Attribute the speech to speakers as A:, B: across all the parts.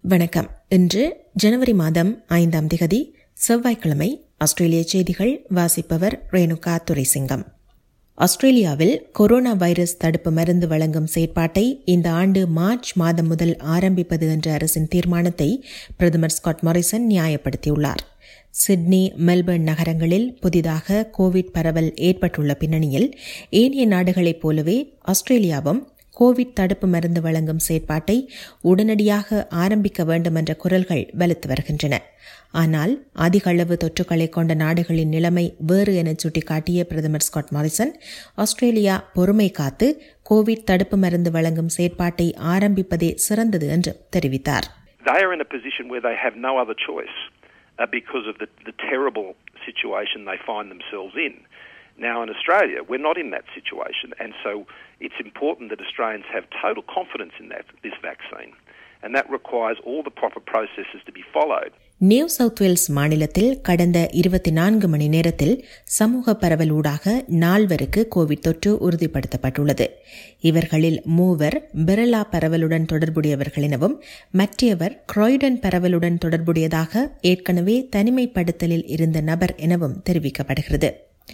A: வணக்கம் இன்று ஜனவரி மாதம் ஐந்தாம் திகதி செவ்வாய்க்கிழமை ஆஸ்திரேலிய செய்திகள் வாசிப்பவர் ரேணுகா துரைசிங்கம் ஆஸ்திரேலியாவில் கொரோனா வைரஸ் தடுப்பு மருந்து வழங்கும் செயற்பாட்டை இந்த ஆண்டு மார்ச் மாதம் முதல் ஆரம்பிப்பது என்ற அரசின் தீர்மானத்தை பிரதமர் ஸ்காட் மாரிசன் நியாயப்படுத்தியுள்ளார் சிட்னி மெல்பர்ன் நகரங்களில் புதிதாக கோவிட் பரவல் ஏற்பட்டுள்ள பின்னணியில் ஏனைய நாடுகளைப் போலவே ஆஸ்திரேலியாவும் கோவிட் தடுப்பு மருந்து வழங்கும் செயற்பாட்டை உடனடியாக ஆரம்பிக்க வேண்டும் என்ற குரல்கள் வலுத்து வருகின்றன ஆனால் அதிக அளவு தொற்றுக்களை கொண்ட நாடுகளின் நிலைமை வேறு என சுட்டிக்காட்டிய பிரதமர் ஸ்காட் மாரிசன் ஆஸ்திரேலியா பொறுமை காத்து கோவிட் தடுப்பு மருந்து வழங்கும் செயற்பாட்டை ஆரம்பிப்பதே சிறந்தது என்று தெரிவித்தார்
B: They are in a position where they have no other choice uh, because of the, the terrible situation they find themselves in. Now, in Australia, we're not in that situation, and so it's important that Australians have total confidence in that this vaccine, and that requires all the proper processes to be followed.
A: New South Wales மாநிலத்தில் கடந்த இருபத்தி நான்கு மணி நேரத்தில் சமூக பரவலூடாக நால்வருக்கு Covid தொற்று உறுதிப்படுத்தப்பட்டுள்ளது இவர்களில் மூவர் பெரலா பரவலுடன் தொடர்புடையவர்கள் எனவும் மற்றவர் குராய்டன் பரவலுடன் தொடர்புடையதாக ஏற்கனவே தனிமைப்படுத்தலில் இருந்த நபர் எனவும் தெரிவிக்கப்படுகிறது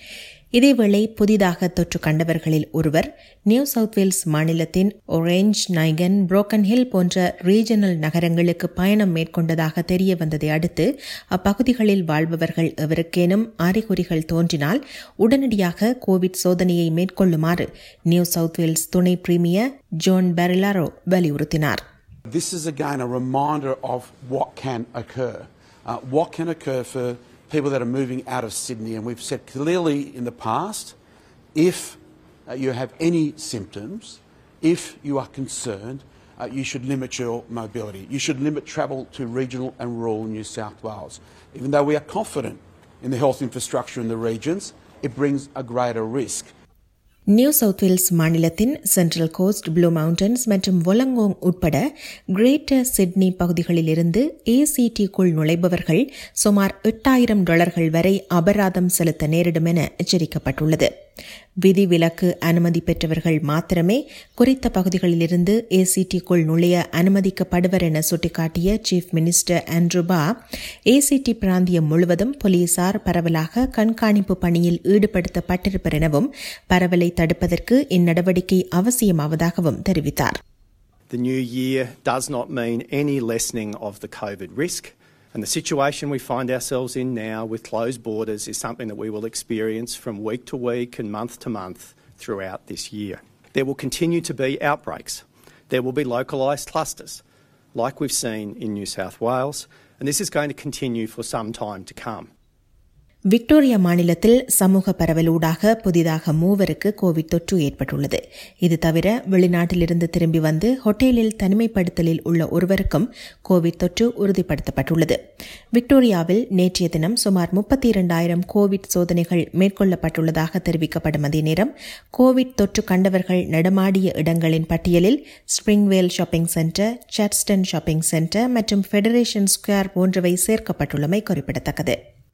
A: இதேவேளை புதிதாக தொற்று கண்டவர்களில் ஒருவர் நியூ சவுத் வேல்ஸ் மாநிலத்தின் ஒரேஞ்ச் நைகன் புரோக்கன் ஹில் போன்ற ரீஜனல் நகரங்களுக்கு பயணம் மேற்கொண்டதாக தெரிய வந்ததை அடுத்து அப்பகுதிகளில் வாழ்பவர்கள் எவருக்கேனும் அறிகுறிகள் தோன்றினால் உடனடியாக கோவிட் சோதனையை மேற்கொள்ளுமாறு நியூ சவுத் வேல்ஸ் துணை பிரீமியர் ஜோன் பெரலாரோ வலியுறுத்தினார்
C: This is again a reminder of what can occur. Uh, what can occur for people that are moving out of Sydney. And we've said clearly in the past if uh, you have any symptoms, if you are concerned, uh, you should limit your mobility. You should limit travel to regional and rural New South Wales. Even though we are confident in the health infrastructure in the regions, it brings a greater risk.
A: New South Wales மாநிலத்தின் Central Coast Blue Mountains மற்றும் Wollongong உட்பட greater Sydney பகுதிகளிலிருந்து ஏசிடிக்குள் நுழைபவர்கள் சுமார் எட்டாயிரம் டாலர்கள் வரை அபராதம் செலுத்த நேரிடும் என எச்சரிக்கப்பட்டுள்ளது விதிவிலக்கு அனுமதி பெற்றவர்கள் மாத்திரமே குறித்த பகுதிகளிலிருந்து ஏசிடிக்குள் நுழைய அனுமதிக்கப்படுவர் என சுட்டிக்காட்டிய சீஃப் மினிஸ்டர் ஆண்ட்ரூபா ஏசிடி பிராந்தியம் முழுவதும் போலீசார் பரவலாக கண்காணிப்பு பணியில் ஈடுபடுத்தப்பட்டிருப்பர் எனவும் பரவலை தடுப்பதற்கு இந்நடவடிக்கை அவசியமாவதாகவும் தெரிவித்தார்
D: The new year does not mean any lessening of the COVID risk. And the situation we find ourselves in now with closed borders is something that we will experience from week to week and month to month throughout this year. There will continue to be outbreaks. There will be localised clusters, like we've seen in New South Wales, and this is going to continue for some time to come.
A: Victoria மாநிலத்தில் சமூக பரவலூடாக புதிதாக மூவருக்கு Covid தொற்று ஏற்பட்டுள்ளது இது தவிர வெளிநாட்டிலிருந்து திரும்பி வந்து ஹோட்டலில் தனிமைப்படுத்தலில் உள்ள ஒருவருக்கும் கோவிட் தொற்று உறுதிப்படுத்தப்பட்டுள்ளது விக்டோரியாவில் நேற்றைய தினம் சுமார் முப்பத்தி இரண்டாயிரம் கோவிட் சோதனைகள் மேற்கொள்ளப்பட்டுள்ளதாக தெரிவிக்கப்படும் அதே நேரம் கோவிட் தொற்று கண்டவர்கள் நடமாடிய இடங்களின் பட்டியலில் Springvale shopping centre Chadstone shopping centre மற்றும் ஃபெடரேஷன் ஸ்கொயர் போன்றவை சேர்க்கப்பட்டுள்ளமை குறிப்பிடத்தக்கது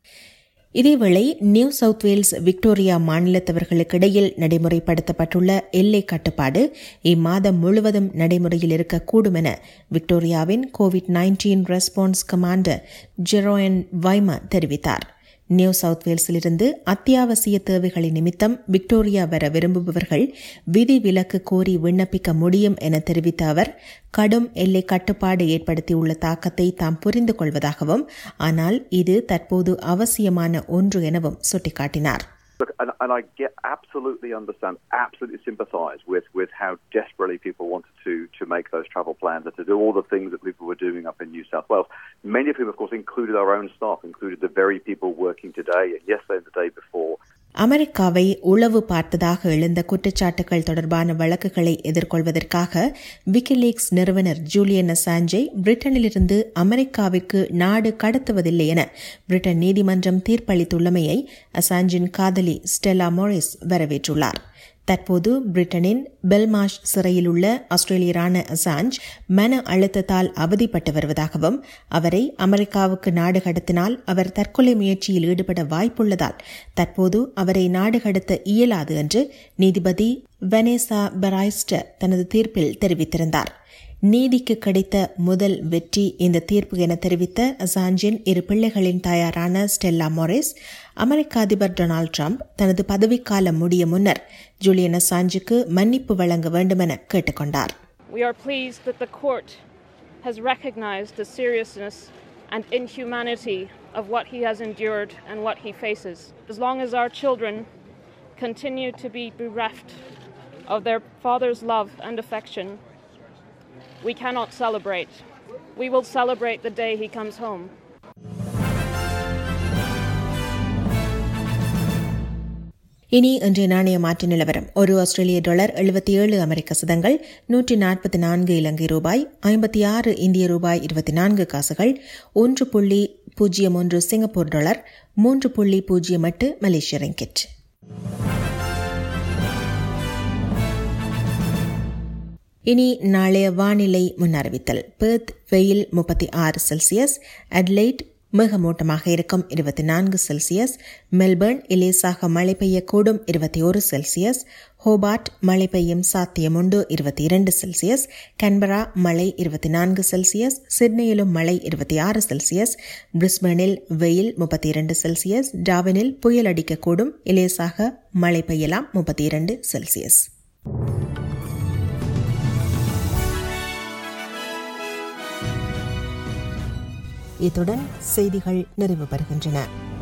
A: இதேவேளை நியூ சவுத் வேல்ஸ் விக்டோரியா மாநிலத்தவர்களுக்கிடையில் நடைமுறைப்படுத்தப்பட்டுள்ள எல்லை கட்டுப்பாடு இம்மாதம் முழுவதும் நடைமுறையில் இருக்கக்கூடும் என விக்டோரியாவின் Covid nineteen response commander Jeroen Weimar தெரிவித்தார் நியூ சவுத் வேல்ஸிலிருந்து அத்தியாவசிய தேவைகளை நிமித்தம் விக்டோரியா வர விரும்புபவர்கள் விதி விலக்கு கோரி விண்ணப்பிக்க முடியும் என தெரிவித்த அவர் கடும் எல்லை கட்டுப்பாடு ஏற்படுத்தியுள்ள தாக்கத்தை தாம் புரிந்து கொள்வதாகவும் ஆனால் இது தற்போது அவசியமான ஒன்று எனவும் சுட்டிக்காட்டினார்
E: Look, and, and I get absolutely understand, absolutely sympathise with, with how desperately people wanted to, to make those travel plans and to do all the things that people were doing up in New South Wales. Many of whom, of course, included our own staff, included the very people working today and yesterday and the day before.
A: அமெரிக்காவை உளவு பார்த்ததாக எழுந்த குற்றச்சாட்டுகள் தொடர்பான வழக்குகளை எதிர்கொள்வதற்காக WikiLeaks நிறுவனர் Julian அசாஞ்சை பிரிட்டனிலிருந்து அமெரிக்காவிற்கு நாடு கடத்துவதில்லை என பிரிட்டன் நீதிமன்றம் தீர்ப்பளித்துள்ளமையை அசாஞ்சின் காதலி ஸ்டெல்லா மோரிஸ் வரவேற்றுள்ளார் தற்போது பிரிட்டனின் பெல்மாஷ் சிறையில் உள்ள ஆஸ்திரேலியரான அசாஞ்ச் மன அழுத்தத்தால் அவதிப்பட்டு வருவதாகவும் அவரை அமெரிக்காவுக்கு நாடு கடத்தினால் அவர் தற்கொலை முயற்சியில் ஈடுபட வாய்ப்புள்ளதால் தற்போது அவரை நாடு கடத்த இயலாது என்று நீதிபதி வெனேசா பெராய்ஸ்டர் தனது தீர்ப்பில் தெரிவித்திருந்தார் நீதிக்கு கிடைத்த முதல் வெற்றி இந்த தீர்ப்பு என தெரிவித்த அசாஞ்சின் இரு பிள்ளைகளின் தாயாரான ஸ்டெல்லா மொரிஸ் அமெரிக்க அதிபர் டொனால்டு ட்ரம்ப் தனது பதவிக்காலம் முடிய முன்னர் ஜூலியன் அசாஞ்சுக்கு மன்னிப்பு வழங்க வேண்டுமென கேட்டுக்கொண்டார்
F: We are pleased that the court has recognized the seriousness and inhumanity of what he has endured and what he faces. As long as our children continue to be bereft of their father's love and affection, we cannot celebrate. We will celebrate the day he comes home.
A: இனி இன்றைய நாணய மாற்று நிலவரம் ஒரு ஆஸ்திரேலிய dollar எழுபத்தி ஏழு அமெரிக்க சதங்கள் நூற்றி நாற்பத்தி நான்கு இலங்கை ரூபாய் ஐம்பத்தி ஆறு இந்திய ரூபாய் இருபத்தி நான்கு காசுகள் ஒன்று புள்ளி பூஜ்ஜியம் ஒன்று சிங்கப்பூர் டாலர் மூன்று புள்ளி பூஜ்ஜியம் எட்டு மலேசிய ரிங்கிட் இனி நாளைய வானிலை முன்னறிவித்தல் பெர்த் வெயில் முப்பத்தி ஆறு செல்சியஸ் அட்லைட் மேகமூட்டமாக இருக்கும் இருபத்தி நான்கு செல்சியஸ் மெல்பர்ன் இலேசாக மழை பெய்யக்கூடும் இருபத்தி ஒரு செல்சியஸ் ஹோபார்ட் மழை பெய்யும் சாத்தியமுண்டு இருபத்தி இரண்டு செல்சியஸ் கன்பரா மழை இருபத்தி நான்கு செல்சியஸ் சிட்னியிலும் மழை இருபத்தி ஆறு செல்சியஸ் பிரிஸ்பனில் வெயில் முப்பத்தி இரண்டு செல்சியஸ் டாவினில் புயல் அடிக்கக்கூடும் இலேசாக மழை பெய்யலாம் முப்பத்தி இரண்டு செல்சியஸ் இத்துடன் செய்திகள் நிறைவு பெறுகின்றன